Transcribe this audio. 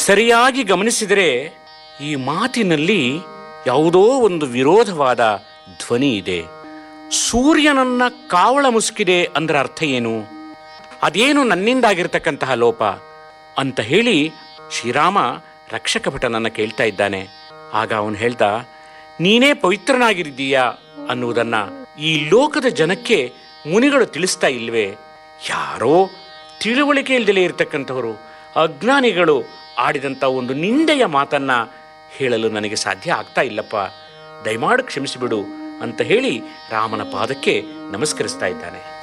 ಸರಿಯಾಗಿ ಗಮನಿಸಿದರೆ ಈ ಮಾತಿನಲ್ಲಿ ಯಾವುದೋ ಒಂದು ವಿರೋಧವಾದ ಧ್ವನಿ ಇದೆ ಸೂರ್ಯನನ್ನ ಕಾವಳ ಮುಸುಕಿದೆ ಅಂದ್ರೆ ಅರ್ಥ ಏನು ಅದೇನು ನನ್ನಿಂದಾಗಿರ್ತಕ್ಕಂತಹ ಲೋಪ ಅಂತ ಹೇಳಿ ಶ್ರೀರಾಮ ರಕ್ಷಕ ಭಟನನ್ನ ಕೇಳ್ತಾ ಇದ್ದಾನೆ ಆಗ ಅವನು ಹೇಳ್ದ ನೀನೇ ಪವಿತ್ರನಾಗಿದ್ದೀಯಾ ಅನ್ನುವುದನ್ನ ಈ ಲೋಕದ ಜನಕ್ಕೆ ಮುನಿಗಳು ತಿಳಿಸ್ತಾ ಇಲ್ವೇ ಯಾರೋ ತಿಳುವಳಿಕೆ ಇಲ್ದಲೇ ಇರತಕ್ಕಂಥವರು ಅಜ್ಞಾನಿಗಳು ಆಡಿದಂಥ ಒಂದು ನಿಂದೆಯ ಮಾತನ್ನ ಹೇಳಲು ನನಗೆ ಸಾಧ್ಯ ಆಗ್ತಾ ಇಲ್ಲಪ್ಪ ದಯಮಾಡು ಕ್ಷಮಿಸಿಬಿಡು ಅಂತ ಹೇಳಿ ರಾಮನ ಪಾದಕ್ಕೆ ನಮಸ್ಕರಿಸ್ತಾ ಇದ್ದಾನೆ